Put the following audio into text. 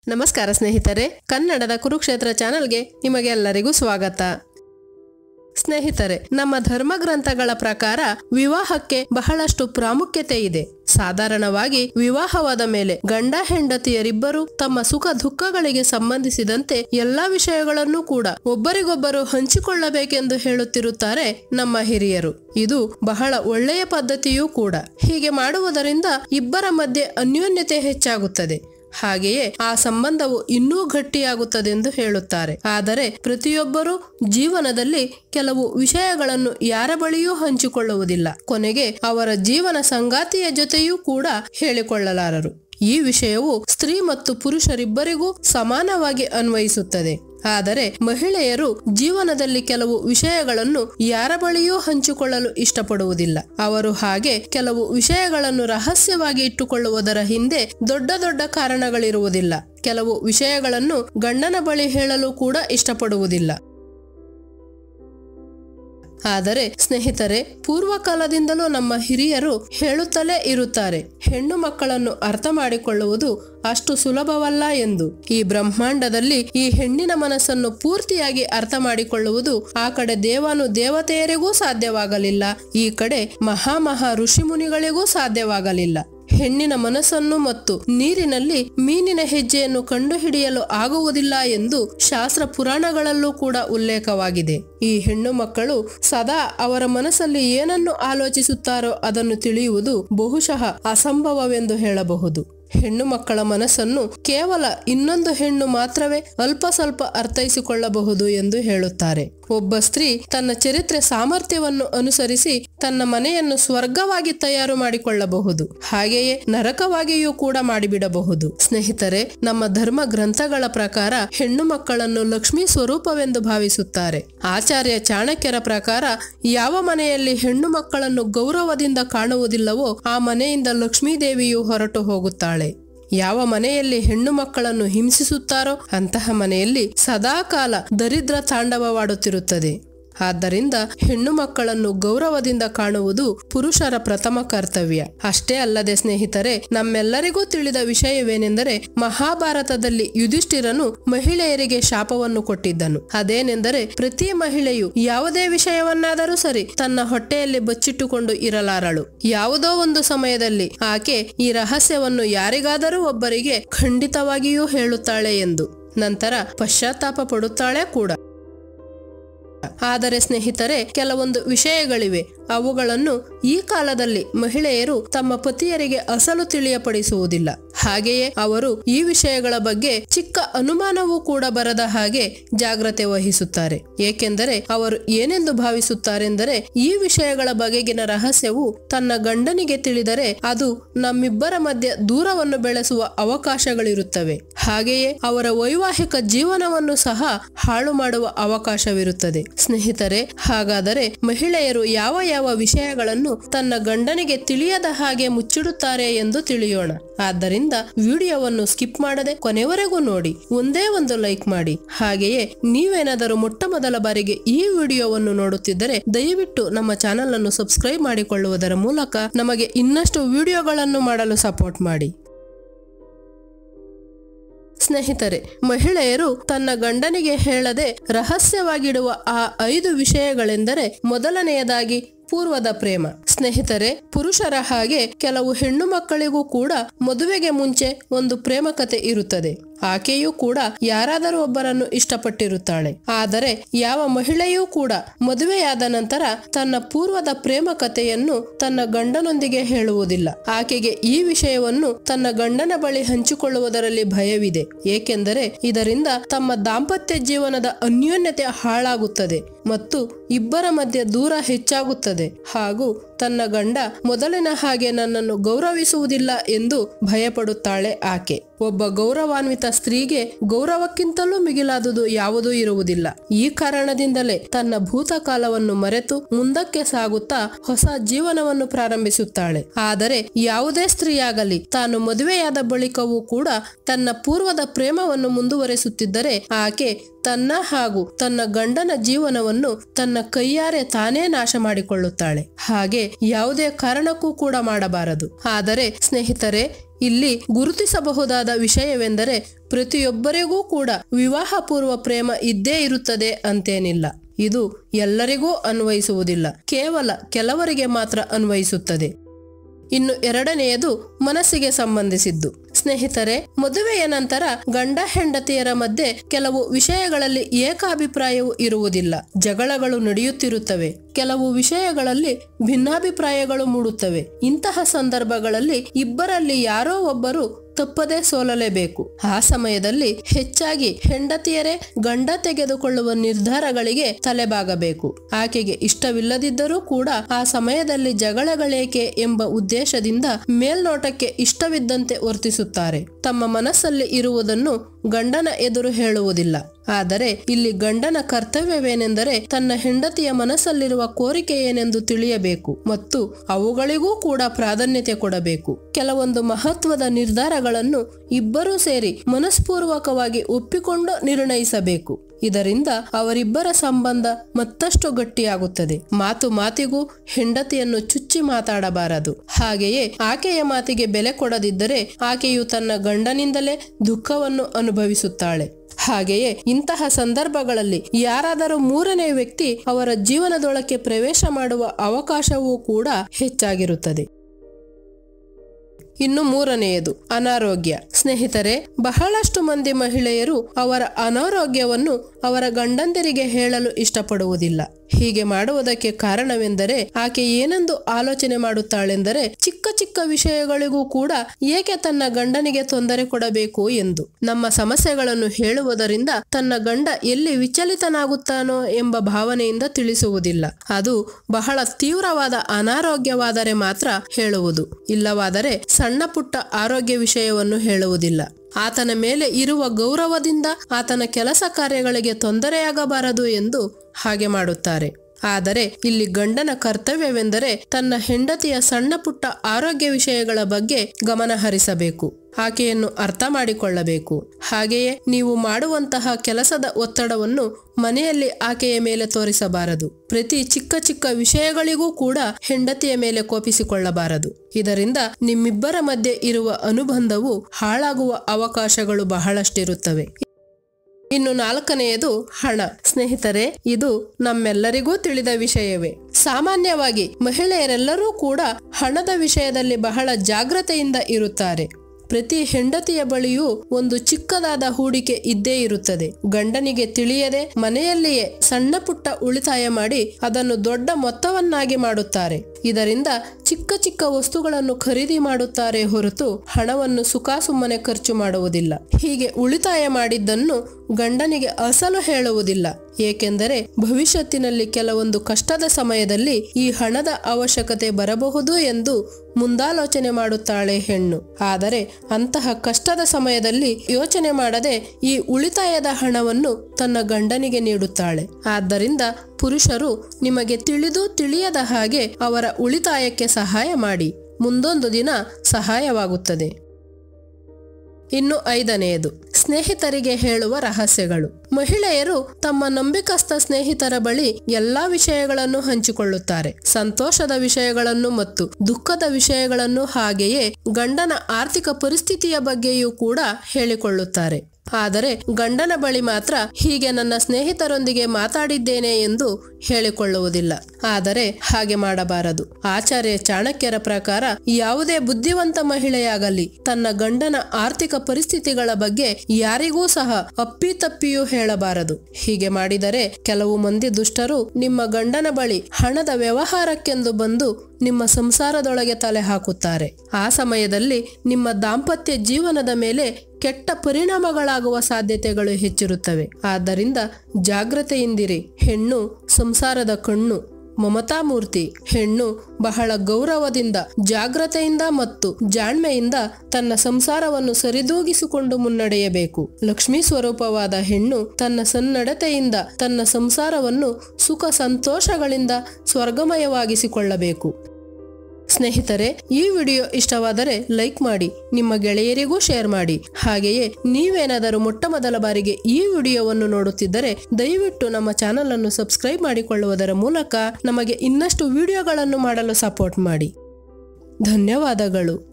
ನಮಸ್ಕಾರ ಸ್ನೇಹಿತರೆ ಕನ್ನಡದ ಕುರುಕ್ಷೇತ್ರ ಚಾನೆಲ್ಗೆ ನಿಮಗೆಲ್ಲರಿಗೂ ಸ್ವಾಗತ ಸ್ನೇಹಿತರೆ ನಮ್ಮ ಧರ್ಮ ಗ್ರಂಥಗಳ ಪ್ರಕಾರ ವಿವಾಹಕ್ಕೆ ಬಹಳಷ್ಟು ಪ್ರಾಮುಖ್ಯತೆ ಇದೆ ಸಾಧಾರಣವಾಗಿ ವಿವಾಹವಾದ ಮೇಲೆ ಗಂಡ ಹೆಂಡತಿಯರಿಬ್ಬರು ತಮ್ಮ ಸುಖ ದುಃಖಗಳಿಗೆ ಸಂಬಂಧಿಸಿದಂತೆ ಎಲ್ಲಾ ವಿಷಯಗಳನ್ನು ಕೂಡ ಒಬ್ಬರಿಗೊಬ್ಬರು ಹಂಚಿಕೊಳ್ಳಬೇಕೆಂದು ಹೇಳುತ್ತಿರುತ್ತಾರೆ ನಮ್ಮ ಹಿರಿಯರು ಇದು ಬಹಳ ಒಳ್ಳೆಯ ಪದ್ಧತಿಯೂ ಕೂಡ ಹೀಗೆ ಮಾಡುವುದರಿಂದ ಇಬ್ಬರ ಮಧ್ಯೆ ಅನ್ಯೋನ್ಯತೆ ಹೆಚ್ಚಾಗುತ್ತದೆ ಹಾಗೆಯೇ ಆ ಸಂಬಂಧವು ಇನ್ನೂ ಗಟ್ಟಿಯಾಗುತ್ತದೆಂದು ಹೇಳುತ್ತಾರೆ ಆದರೆ ಪ್ರತಿಯೊಬ್ಬರೂ ಜೀವನದಲ್ಲಿ ಕೆಲವು ವಿಷಯಗಳನ್ನು ಯಾರ ಬಳಿಯೂ ಹಂಚಿಕೊಳ್ಳುವುದಿಲ್ಲ ಕೊನೆಗೆ ಅವರ ಜೀವನ ಸಂಗಾತಿಯ ಜೊತೆಯೂ ಕೂಡ ಹೇಳಿಕೊಳ್ಳಲಾರರು ಈ ವಿಷಯವು ಸ್ತ್ರೀ ಮತ್ತು ಪುರುಷರಿಬ್ಬರಿಗೂ ಸಮಾನವಾಗಿ ಅನ್ವಯಿಸುತ್ತದೆ ಆದರೆ ಮಹಿಳೆಯರು ಜೀವನದಲ್ಲಿ ಕೆಲವು ವಿಷಯಗಳನ್ನು ಯಾರ ಬಳಿಯೂ ಹಂಚಿಕೊಳ್ಳಲು ಇಷ್ಟಪಡುವುದಿಲ್ಲ ಅವರು ಹಾಗೆ ಕೆಲವು ವಿಷಯಗಳನ್ನು ರಹಸ್ಯವಾಗಿ ಇಟ್ಟುಕೊಳ್ಳುವುದರ ಹಿಂದೆ ದೊಡ್ಡ ದೊಡ್ಡ ಕಾರಣಗಳಿರುವುದಿಲ್ಲ ಕೆಲವು ವಿಷಯಗಳನ್ನು ಗಂಡನ ಬಳಿ ಹೇಳಲು ಕೂಡ ಇಷ್ಟಪಡುವುದಿಲ್ಲ ಆದರೆ ಸ್ನೇಹಿತರೆ ಪೂರ್ವಕಾಲದಿಂದಲೂ ನಮ್ಮ ಹಿರಿಯರು ಹೇಳುತ್ತಲೇ ಇರುತ್ತಾರೆ ಹೆಣ್ಣು ಮಕ್ಕಳನ್ನು ಅರ್ಥ ಮಾಡಿಕೊಳ್ಳುವುದು ಅಷ್ಟು ಸುಲಭವಲ್ಲ ಎಂದು ಈ ಬ್ರಹ್ಮಾಂಡದಲ್ಲಿ ಈ ಹೆಣ್ಣಿನ ಮನಸ್ಸನ್ನು ಪೂರ್ತಿಯಾಗಿ ಅರ್ಥ ಮಾಡಿಕೊಳ್ಳುವುದು ಆ ಕಡೆ ದೇವಾನು ದೇವತೆಯರಿಗೂ ಸಾಧ್ಯವಾಗಲಿಲ್ಲ ಈ ಕಡೆ ಮಹಾಮಹಾ ಋಷಿಮುನಿಗಳಿಗೂ ಸಾಧ್ಯವಾಗಲಿಲ್ಲ ಹೆಣ್ಣಿನ ಮನಸ್ಸನ್ನು ಮತ್ತು ನೀರಿನಲ್ಲಿ ಮೀನಿನ ಹೆಜ್ಜೆಯನ್ನು ಕಂಡುಹಿಡಿಯಲು ಆಗುವುದಿಲ್ಲ ಎಂದು ಶಾಸ್ತ್ರ ಪುರಾಣಗಳಲ್ಲೂ ಕೂಡ ಉಲ್ಲೇಖವಾಗಿದೆ ಈ ಹೆಣ್ಣು ಮಕ್ಕಳು ಸದಾ ಅವರ ಮನಸ್ಸಲ್ಲಿ ಏನನ್ನು ಆಲೋಚಿಸುತ್ತಾರೋ ಅದನ್ನು ತಿಳಿಯುವುದು ಬಹುಶಃ ಅಸಂಭವವೆಂದು ಹೇಳಬಹುದು ಹೆಣ್ಣು ಮಕ್ಕಳ ಮನಸ್ಸನ್ನು ಕೇವಲ ಇನ್ನೊಂದು ಹೆಣ್ಣು ಮಾತ್ರವೇ ಅಲ್ಪ ಸ್ವಲ್ಪ ಅರ್ಥೈಸಿಕೊಳ್ಳಬಹುದು ಎಂದು ಹೇಳುತ್ತಾರೆ ಒಬ್ಬ ಸ್ತ್ರೀ ತನ್ನ ಚರಿತ್ರೆ ಸಾಮರ್ಥ್ಯವನ್ನು ಅನುಸರಿಸಿ ತನ್ನ ಮನೆಯನ್ನು ಸ್ವರ್ಗವಾಗಿ ತಯಾರು ಮಾಡಿಕೊಳ್ಳಬಹುದು ಹಾಗೆಯೇ ನರಕವಾಗಿಯೂ ಕೂಡ ಮಾಡಿಬಿಡಬಹುದು ಸ್ನೇಹಿತರೆ ನಮ್ಮ ಧರ್ಮ ಗ್ರಂಥಗಳ ಪ್ರಕಾರ ಹೆಣ್ಣು ಮಕ್ಕಳನ್ನು ಲಕ್ಷ್ಮೀ ಸ್ವರೂಪವೆಂದು ಭಾವಿಸುತ್ತಾರೆ ಆಚಾರ್ಯ ಚಾಣಕ್ಯರ ಪ್ರಕಾರ ಯಾವ ಮನೆಯಲ್ಲಿ ಹೆಣ್ಣು ಮಕ್ಕಳನ್ನು ಗೌರವದಿಂದ ಕಾಣುವುದಿಲ್ಲವೋ ಆ ಮನೆಯಿಂದ ಲಕ್ಷ್ಮೀದೇವಿಯು ಹೊರಟು ಹೋಗುತ್ತಾಳೆ ಯಾವ ಮನೆಯಲ್ಲಿ ಹೆಣ್ಣು ಮಕ್ಕಳನ್ನು ಹಿಂಸಿಸುತ್ತಾರೋ ಅಂತಹ ಮನೆಯಲ್ಲಿ ಸದಾಕಾಲ ದರಿದ್ರ ತಾಂಡವವಾಡುತ್ತಿರುತ್ತದೆ ಆದ್ದರಿಂದ ಹೆಣ್ಣು ಮಕ್ಕಳನ್ನು ಗೌರವದಿಂದ ಕಾಣುವುದು ಪುರುಷರ ಪ್ರಥಮ ಕರ್ತವ್ಯ ಅಷ್ಟೇ ಅಲ್ಲದೆ ಸ್ನೇಹಿತರೆ ನಮ್ಮೆಲ್ಲರಿಗೂ ತಿಳಿದ ವಿಷಯವೇನೆಂದರೆ ಮಹಾಭಾರತದಲ್ಲಿ ಯುಧಿಷ್ಠಿರನು ಮಹಿಳೆಯರಿಗೆ ಶಾಪವನ್ನು ಕೊಟ್ಟಿದ್ದನು ಅದೇನೆಂದರೆ ಪ್ರತಿ ಮಹಿಳೆಯು ಯಾವುದೇ ವಿಷಯವನ್ನಾದರೂ ಸರಿ ತನ್ನ ಹೊಟ್ಟೆಯಲ್ಲಿ ಬಚ್ಚಿಟ್ಟುಕೊಂಡು ಇರಲಾರಳು ಯಾವುದೋ ಒಂದು ಸಮಯದಲ್ಲಿ ಆಕೆ ಈ ರಹಸ್ಯವನ್ನು ಯಾರಿಗಾದರೂ ಒಬ್ಬರಿಗೆ ಖಂಡಿತವಾಗಿಯೂ ಹೇಳುತ್ತಾಳೆ ಎಂದು ನಂತರ ಪಶ್ಚಾತ್ತಾಪ ಪಡುತ್ತಾಳೆ ಕೂಡ ಆದರೆ ಸ್ನೇಹಿತರೆ ಕೆಲವೊಂದು ವಿಷಯಗಳಿವೆ ಅವುಗಳನ್ನು ಈ ಕಾಲದಲ್ಲಿ ಮಹಿಳೆಯರು ತಮ್ಮ ಪತಿಯರಿಗೆ ಅಸಲು ತಿಳಿಯಪಡಿಸುವುದಿಲ್ಲ ಹಾಗೆಯೇ ಅವರು ಈ ವಿಷಯಗಳ ಬಗ್ಗೆ ಚಿಕ್ಕ ಅನುಮಾನವೂ ಕೂಡ ಬರದ ಹಾಗೆ ಜಾಗ್ರತೆ ವಹಿಸುತ್ತಾರೆ ಏಕೆಂದರೆ ಅವರು ಏನೆಂದು ಭಾವಿಸುತ್ತಾರೆಂದರೆ ಈ ವಿಷಯಗಳ ಬಗೆಗಿನ ರಹಸ್ಯವು ತನ್ನ ಗಂಡನಿಗೆ ತಿಳಿದರೆ ಅದು ನಮ್ಮಿಬ್ಬರ ಮಧ್ಯೆ ದೂರವನ್ನು ಬೆಳೆಸುವ ಅವಕಾಶಗಳಿರುತ್ತವೆ ಹಾಗೆಯೇ ಅವರ ವೈವಾಹಿಕ ಜೀವನವನ್ನು ಸಹ ಹಾಳು ಮಾಡುವ ಅವಕಾಶವಿರುತ್ತದೆ ಸ್ನೇಹಿತರೆ ಹಾಗಾದರೆ ಮಹಿಳೆಯರು ಯಾವ ಯಾವ ವಿಷಯಗಳನ್ನು ತನ್ನ ಗಂಡನಿಗೆ ತಿಳಿಯದ ಹಾಗೆ ಮುಚ್ಚಿಡುತ್ತಾರೆ ಎಂದು ತಿಳಿಯೋಣ ಆದ್ದರಿಂದ ವಿಡಿಯೋವನ್ನು ಸ್ಕಿಪ್ ಮಾಡದೆ ಕೊನೆವರೆಗೂ ನೋಡಿ ಒಂದೇ ಒಂದು ಲೈಕ್ ಮಾಡಿ ಹಾಗೆಯೇ ನೀವೇನಾದರೂ ಮೊಟ್ಟ ಮೊದಲ ಬಾರಿಗೆ ಈ ವಿಡಿಯೋವನ್ನು ನೋಡುತ್ತಿದ್ದರೆ ದಯವಿಟ್ಟು ನಮ್ಮ ಚಾನೆಲ್ ಅನ್ನು ಸಬ್ಸ್ಕ್ರೈಬ್ ಮಾಡಿಕೊಳ್ಳುವುದರ ಮೂಲಕ ನಮಗೆ ಇನ್ನಷ್ಟು ವಿಡಿಯೋಗಳನ್ನು ಮಾಡಲು ಸಪೋರ್ಟ್ ಮಾಡಿ ಸ್ನೇಹಿತರೆ ಮಹಿಳೆಯರು ತನ್ನ ಗಂಡನಿಗೆ ಹೇಳದೆ ರಹಸ್ಯವಾಗಿಡುವ ಆ ಐದು ವಿಷಯಗಳೆಂದರೆ ಮೊದಲನೆಯದಾಗಿ ಪೂರ್ವದ ಪ್ರೇಮ ಸ್ನೇಹಿತರೆ ಪುರುಷರ ಹಾಗೆ ಕೆಲವು ಹೆಣ್ಣು ಮಕ್ಕಳಿಗೂ ಕೂಡ ಮದುವೆಗೆ ಮುಂಚೆ ಒಂದು ಪ್ರೇಮ ಕತೆ ಇರುತ್ತದೆ ಆಕೆಯೂ ಕೂಡ ಯಾರಾದರೂ ಒಬ್ಬರನ್ನು ಇಷ್ಟಪಟ್ಟಿರುತ್ತಾಳೆ ಆದರೆ ಯಾವ ಮಹಿಳೆಯೂ ಕೂಡ ಮದುವೆಯಾದ ನಂತರ ತನ್ನ ಪೂರ್ವದ ಪ್ರೇಮ ಕಥೆಯನ್ನು ತನ್ನ ಗಂಡನೊಂದಿಗೆ ಹೇಳುವುದಿಲ್ಲ ಆಕೆಗೆ ಈ ವಿಷಯವನ್ನು ತನ್ನ ಗಂಡನ ಬಳಿ ಹಂಚಿಕೊಳ್ಳುವುದರಲ್ಲಿ ಭಯವಿದೆ ಏಕೆಂದರೆ ಇದರಿಂದ ತಮ್ಮ ದಾಂಪತ್ಯ ಜೀವನದ ಅನ್ಯೋನ್ಯತೆ ಹಾಳಾಗುತ್ತದೆ ಮತ್ತು ಇಬ್ಬರ ಮಧ್ಯೆ ದೂರ ಹೆಚ್ಚಾಗುತ್ತದೆ ಹಾಗೂ ತನ್ನ ಗಂಡ ಮೊದಲಿನ ಹಾಗೆ ನನ್ನನ್ನು ಗೌರವಿಸುವುದಿಲ್ಲ ಎಂದು ಭಯಪಡುತ್ತಾಳೆ ಆಕೆ ಒಬ್ಬ ಗೌರವಾನ್ವಿತ ಸ್ತ್ರೀಗೆ ಗೌರವಕ್ಕಿಂತಲೂ ಮಿಗಿಲಾದುದು ಯಾವುದೂ ಇರುವುದಿಲ್ಲ ಈ ಕಾರಣದಿಂದಲೇ ತನ್ನ ಭೂತಕಾಲವನ್ನು ಮರೆತು ಮುಂದಕ್ಕೆ ಸಾಗುತ್ತಾ ಹೊಸ ಜೀವನವನ್ನು ಪ್ರಾರಂಭಿಸುತ್ತಾಳೆ ಆದರೆ ಯಾವುದೇ ಸ್ತ್ರೀಯಾಗಲಿ ತಾನು ಮದುವೆಯಾದ ಬಳಿಕವೂ ಕೂಡ ತನ್ನ ಪೂರ್ವದ ಪ್ರೇಮವನ್ನು ಮುಂದುವರೆಸುತ್ತಿದ್ದರೆ ಆಕೆ ತನ್ನ ಹಾಗೂ ತನ್ನ ಗಂಡನ ಜೀವನವನ್ನು ತನ್ನ ಕೈಯಾರೆ ತಾನೇ ನಾಶ ಮಾಡಿಕೊಳ್ಳುತ್ತಾಳೆ ಹಾಗೆ ಯಾವುದೇ ಕಾರಣಕ್ಕೂ ಕೂಡ ಮಾಡಬಾರದು ಆದರೆ ಸ್ನೇಹಿತರೆ ಇಲ್ಲಿ ಗುರುತಿಸಬಹುದಾದ ವಿಷಯವೆಂದರೆ ಪ್ರತಿಯೊಬ್ಬರಿಗೂ ಕೂಡ ವಿವಾಹ ಪೂರ್ವ ಪ್ರೇಮ ಇದ್ದೇ ಇರುತ್ತದೆ ಅಂತೇನಿಲ್ಲ ಇದು ಎಲ್ಲರಿಗೂ ಅನ್ವಯಿಸುವುದಿಲ್ಲ ಕೇವಲ ಕೆಲವರಿಗೆ ಮಾತ್ರ ಅನ್ವಯಿಸುತ್ತದೆ ಇನ್ನು ಎರಡನೆಯದು ಮನಸ್ಸಿಗೆ ಸಂಬಂಧಿಸಿದ್ದು ಸ್ನೇಹಿತರೆ ಮದುವೆಯ ನಂತರ ಗಂಡ ಹೆಂಡತಿಯರ ಮಧ್ಯೆ ಕೆಲವು ವಿಷಯಗಳಲ್ಲಿ ಏಕಾಭಿಪ್ರಾಯವು ಇರುವುದಿಲ್ಲ ಜಗಳಗಳು ನಡೆಯುತ್ತಿರುತ್ತವೆ ಕೆಲವು ವಿಷಯಗಳಲ್ಲಿ ಭಿನ್ನಾಭಿಪ್ರಾಯಗಳು ಮೂಡುತ್ತವೆ ಇಂತಹ ಸಂದರ್ಭಗಳಲ್ಲಿ ಇಬ್ಬರಲ್ಲಿ ಯಾರೋ ಒಬ್ಬರು ತಪ್ಪದೇ ಸೋಲಲೇಬೇಕು ಆ ಸಮಯದಲ್ಲಿ ಹೆಚ್ಚಾಗಿ ಹೆಂಡತಿಯರೇ ಗಂಡ ತೆಗೆದುಕೊಳ್ಳುವ ನಿರ್ಧಾರಗಳಿಗೆ ತಲೆಬಾಗಬೇಕು ಆಕೆಗೆ ಇಷ್ಟವಿಲ್ಲದಿದ್ದರೂ ಕೂಡ ಆ ಸಮಯದಲ್ಲಿ ಜಗಳಗಳೇಕೆ ಎಂಬ ಉದ್ದೇಶದಿಂದ ಮೇಲ್ನೋಟಕ್ಕೆ ಇಷ್ಟವಿದ್ದಂತೆ ವರ್ತಿಸುತ್ತಾರೆ ತಮ್ಮ ಮನಸ್ಸಲ್ಲಿ ಇರುವುದನ್ನು ಗಂಡನ ಎದುರು ಹೇಳುವುದಿಲ್ಲ ಆದರೆ ಇಲ್ಲಿ ಗಂಡನ ಕರ್ತವ್ಯವೇನೆಂದರೆ ತನ್ನ ಹೆಂಡತಿಯ ಮನಸ್ಸಲ್ಲಿರುವ ಕೋರಿಕೆ ಏನೆಂದು ತಿಳಿಯಬೇಕು ಮತ್ತು ಅವುಗಳಿಗೂ ಕೂಡ ಪ್ರಾಧಾನ್ಯತೆ ಕೊಡಬೇಕು ಕೆಲವೊಂದು ಮಹತ್ವದ ನಿರ್ಧಾರಗಳನ್ನು ಇಬ್ಬರೂ ಸೇರಿ ಮನಸ್ಪೂರ್ವಕವಾಗಿ ಒಪ್ಪಿಕೊಂಡು ನಿರ್ಣಯಿಸಬೇಕು ಇದರಿಂದ ಅವರಿಬ್ಬರ ಸಂಬಂಧ ಮತ್ತಷ್ಟು ಗಟ್ಟಿಯಾಗುತ್ತದೆ ಮಾತು ಮಾತಿಗೂ ಹೆಂಡತಿಯನ್ನು ಚುಚ್ಚಿ ಮಾತಾಡಬಾರದು ಹಾಗೆಯೇ ಆಕೆಯ ಮಾತಿಗೆ ಬೆಲೆ ಕೊಡದಿದ್ದರೆ ಆಕೆಯು ತನ್ನ ಗಂಡನಿಂದಲೇ ದುಃಖವನ್ನು ಅನುಭವಿಸುತ್ತಾಳೆ ಹಾಗೆಯೇ ಇಂತಹ ಸಂದರ್ಭಗಳಲ್ಲಿ ಯಾರಾದರೂ ಮೂರನೇ ವ್ಯಕ್ತಿ ಅವರ ಜೀವನದೊಳಕ್ಕೆ ಪ್ರವೇಶ ಮಾಡುವ ಅವಕಾಶವೂ ಕೂಡ ಹೆಚ್ಚಾಗಿರುತ್ತದೆ ಇನ್ನು ಮೂರನೆಯದು ಅನಾರೋಗ್ಯ ಸ್ನೇಹಿತರೆ ಬಹಳಷ್ಟು ಮಂದಿ ಮಹಿಳೆಯರು ಅವರ ಅನಾರೋಗ್ಯವನ್ನು ಅವರ ಗಂಡಂದಿರಿಗೆ ಹೇಳಲು ಇಷ್ಟಪಡುವುದಿಲ್ಲ ಹೀಗೆ ಮಾಡುವುದಕ್ಕೆ ಕಾರಣವೆಂದರೆ ಆಕೆ ಏನೆಂದು ಆಲೋಚನೆ ಮಾಡುತ್ತಾಳೆಂದರೆ ಚಿಕ್ಕ ಚಿಕ್ಕ ವಿಷಯಗಳಿಗೂ ಕೂಡ ಏಕೆ ತನ್ನ ಗಂಡನಿಗೆ ತೊಂದರೆ ಕೊಡಬೇಕು ಎಂದು ನಮ್ಮ ಸಮಸ್ಯೆಗಳನ್ನು ಹೇಳುವುದರಿಂದ ತನ್ನ ಗಂಡ ಎಲ್ಲಿ ವಿಚಲಿತನಾಗುತ್ತಾನೋ ಎಂಬ ಭಾವನೆಯಿಂದ ತಿಳಿಸುವುದಿಲ್ಲ ಅದು ಬಹಳ ತೀವ್ರವಾದ ಅನಾರೋಗ್ಯವಾದರೆ ಮಾತ್ರ ಹೇಳುವುದು ಇಲ್ಲವಾದರೆ ಸಣ್ಣ ಪುಟ್ಟ ಆರೋಗ್ಯ ವಿಷಯವನ್ನು ಹೇಳುವುದಿಲ್ಲ ಆತನ ಮೇಲೆ ಇರುವ ಗೌರವದಿಂದ ಆತನ ಕೆಲಸ ಕಾರ್ಯಗಳಿಗೆ ತೊಂದರೆಯಾಗಬಾರದು ಎಂದು ಹಾಗೆ ಮಾಡುತ್ತಾರೆ ಆದರೆ ಇಲ್ಲಿ ಗಂಡನ ಕರ್ತವ್ಯವೆಂದರೆ ತನ್ನ ಹೆಂಡತಿಯ ಸಣ್ಣ ಪುಟ್ಟ ಆರೋಗ್ಯ ವಿಷಯಗಳ ಬಗ್ಗೆ ಗಮನ ಹರಿಸಬೇಕು ಆಕೆಯನ್ನು ಅರ್ಥ ಮಾಡಿಕೊಳ್ಳಬೇಕು ಹಾಗೆಯೇ ನೀವು ಮಾಡುವಂತಹ ಕೆಲಸದ ಒತ್ತಡವನ್ನು ಮನೆಯಲ್ಲಿ ಆಕೆಯ ಮೇಲೆ ತೋರಿಸಬಾರದು ಪ್ರತಿ ಚಿಕ್ಕ ಚಿಕ್ಕ ವಿಷಯಗಳಿಗೂ ಕೂಡ ಹೆಂಡತಿಯ ಮೇಲೆ ಕೋಪಿಸಿಕೊಳ್ಳಬಾರದು ಇದರಿಂದ ನಿಮ್ಮಿಬ್ಬರ ಮಧ್ಯೆ ಇರುವ ಅನುಬಂಧವು ಹಾಳಾಗುವ ಅವಕಾಶಗಳು ಬಹಳಷ್ಟಿರುತ್ತವೆ ಇನ್ನು ನಾಲ್ಕನೆಯದು ಹಣ ಸ್ನೇಹಿತರೆ ಇದು ನಮ್ಮೆಲ್ಲರಿಗೂ ತಿಳಿದ ವಿಷಯವೇ ಸಾಮಾನ್ಯವಾಗಿ ಮಹಿಳೆಯರೆಲ್ಲರೂ ಕೂಡ ಹಣದ ವಿಷಯದಲ್ಲಿ ಬಹಳ ಜಾಗ್ರತೆಯಿಂದ ಇರುತ್ತಾರೆ ಪ್ರತಿ ಹೆಂಡತಿಯ ಬಳಿಯೂ ಒಂದು ಚಿಕ್ಕದಾದ ಹೂಡಿಕೆ ಇದ್ದೇ ಇರುತ್ತದೆ ಗಂಡನಿಗೆ ತಿಳಿಯದೆ ಮನೆಯಲ್ಲಿಯೇ ಸಣ್ಣ ಪುಟ್ಟ ಉಳಿತಾಯ ಮಾಡಿ ಅದನ್ನು ದೊಡ್ಡ ಮೊತ್ತವನ್ನಾಗಿ ಮಾಡುತ್ತಾರೆ ಇದರಿಂದ ಚಿಕ್ಕ ಚಿಕ್ಕ ವಸ್ತುಗಳನ್ನು ಖರೀದಿ ಮಾಡುತ್ತಾರೆ ಹೊರತು ಹಣವನ್ನು ಸುಖಾಸುಮ್ಮನೆ ಖರ್ಚು ಮಾಡುವುದಿಲ್ಲ ಹೀಗೆ ಉಳಿತಾಯ ಮಾಡಿದ್ದನ್ನು ಗಂಡನಿಗೆ ಅಸಲು ಹೇಳುವುದಿಲ್ಲ ಏಕೆಂದರೆ ಭವಿಷ್ಯತ್ತಿನಲ್ಲಿ ಕೆಲವೊಂದು ಕಷ್ಟದ ಸಮಯದಲ್ಲಿ ಈ ಹಣದ ಅವಶ್ಯಕತೆ ಬರಬಹುದು ಎಂದು ಮುಂದಾಲೋಚನೆ ಮಾಡುತ್ತಾಳೆ ಹೆಣ್ಣು ಆದರೆ ಅಂತಹ ಕಷ್ಟದ ಸಮಯದಲ್ಲಿ ಯೋಚನೆ ಮಾಡದೆ ಈ ಉಳಿತಾಯದ ಹಣವನ್ನು ತನ್ನ ಗಂಡನಿಗೆ ನೀಡುತ್ತಾಳೆ ಆದ್ದರಿಂದ ಪುರುಷರು ನಿಮಗೆ ತಿಳಿದು ತಿಳಿಯದ ಹಾಗೆ ಅವರ ಉಳಿತಾಯಕ್ಕೆ ಸಹಾಯ ಮಾಡಿ ಮುಂದೊಂದು ದಿನ ಸಹಾಯವಾಗುತ್ತದೆ ಇನ್ನು ಐದನೆಯದು ಸ್ನೇಹಿತರಿಗೆ ಹೇಳುವ ರಹಸ್ಯಗಳು ಮಹಿಳೆಯರು ತಮ್ಮ ನಂಬಿಕಸ್ಥ ಸ್ನೇಹಿತರ ಬಳಿ ಎಲ್ಲಾ ವಿಷಯಗಳನ್ನು ಹಂಚಿಕೊಳ್ಳುತ್ತಾರೆ ಸಂತೋಷದ ವಿಷಯಗಳನ್ನು ಮತ್ತು ದುಃಖದ ವಿಷಯಗಳನ್ನು ಹಾಗೆಯೇ ಗಂಡನ ಆರ್ಥಿಕ ಪರಿಸ್ಥಿತಿಯ ಬಗ್ಗೆಯೂ ಕೂಡ ಹೇಳಿಕೊಳ್ಳುತ್ತಾರೆ ಆದರೆ ಗಂಡನ ಬಳಿ ಮಾತ್ರ ಹೀಗೆ ನನ್ನ ಸ್ನೇಹಿತರೊಂದಿಗೆ ಮಾತಾಡಿದ್ದೇನೆ ಎಂದು ಹೇಳಿಕೊಳ್ಳುವುದಿಲ್ಲ ಆದರೆ ಹಾಗೆ ಮಾಡಬಾರದು ಆಚಾರ್ಯ ಚಾಣಕ್ಯರ ಪ್ರಕಾರ ಯಾವುದೇ ಬುದ್ಧಿವಂತ ಮಹಿಳೆಯಾಗಲಿ ತನ್ನ ಗಂಡನ ಆರ್ಥಿಕ ಪರಿಸ್ಥಿತಿಗಳ ಬಗ್ಗೆ ಯಾರಿಗೂ ಸಹ ಅಪ್ಪಿತಪ್ಪಿಯೂ ಹೇಳಬಾರದು ಹೀಗೆ ಮಾಡಿದರೆ ಕೆಲವು ಮಂದಿ ದುಷ್ಟರು ನಿಮ್ಮ ಗಂಡನ ಬಳಿ ಹಣದ ವ್ಯವಹಾರಕ್ಕೆಂದು ಬಂದು ನಿಮ್ಮ ಸಂಸಾರದೊಳಗೆ ತಲೆ ಹಾಕುತ್ತಾರೆ ಆ ಸಮಯದಲ್ಲಿ ನಿಮ್ಮ ದಾಂಪತ್ಯ ಜೀವನದ ಮೇಲೆ ಕೆಟ್ಟ ಪರಿಣಾಮಗಳಾಗುವ ಸಾಧ್ಯತೆಗಳು ಹೆಚ್ಚಿರುತ್ತವೆ ಆದ್ದರಿಂದ ಜಾಗ್ರತೆಯಿಂದಿರಿ ಹೆಣ್ಣು ಸಂಸಾರದ ಕಣ್ಣು ಮಮತಾಮೂರ್ತಿ ಹೆಣ್ಣು ಬಹಳ ಗೌರವದಿಂದ ಜಾಗ್ರತೆಯಿಂದ ಮತ್ತು ಜಾಣ್ಮೆಯಿಂದ ತನ್ನ ಸಂಸಾರವನ್ನು ಸರಿದೂಗಿಸಿಕೊಂಡು ಮುನ್ನಡೆಯಬೇಕು ಲಕ್ಷ್ಮೀ ಸ್ವರೂಪವಾದ ಹೆಣ್ಣು ತನ್ನ ಸನ್ನಡತೆಯಿಂದ ತನ್ನ ಸಂಸಾರವನ್ನು ಸುಖ ಸಂತೋಷಗಳಿಂದ ಸ್ವರ್ಗಮಯವಾಗಿಸಿಕೊಳ್ಳಬೇಕು ಸ್ನೇಹಿತರೆ ಈ ವಿಡಿಯೋ ಇಷ್ಟವಾದರೆ ಲೈಕ್ ಮಾಡಿ ನಿಮ್ಮ ಗೆಳೆಯರಿಗೂ ಶೇರ್ ಮಾಡಿ ಹಾಗೆಯೇ ನೀವೇನಾದರೂ ಮೊಟ್ಟ ಮೊದಲ ಬಾರಿಗೆ ಈ ವಿಡಿಯೋವನ್ನು ನೋಡುತ್ತಿದ್ದರೆ ದಯವಿಟ್ಟು ನಮ್ಮ ಚಾನಲ್ ಅನ್ನು ಸಬ್ಸ್ಕ್ರೈಬ್ ಮಾಡಿಕೊಳ್ಳುವುದರ ಮೂಲಕ ನಮಗೆ ಇನ್ನಷ್ಟು ವಿಡಿಯೋಗಳನ್ನು ಮಾಡಲು ಸಪೋರ್ಟ್ ಮಾಡಿ ಧನ್ಯವಾದಗಳು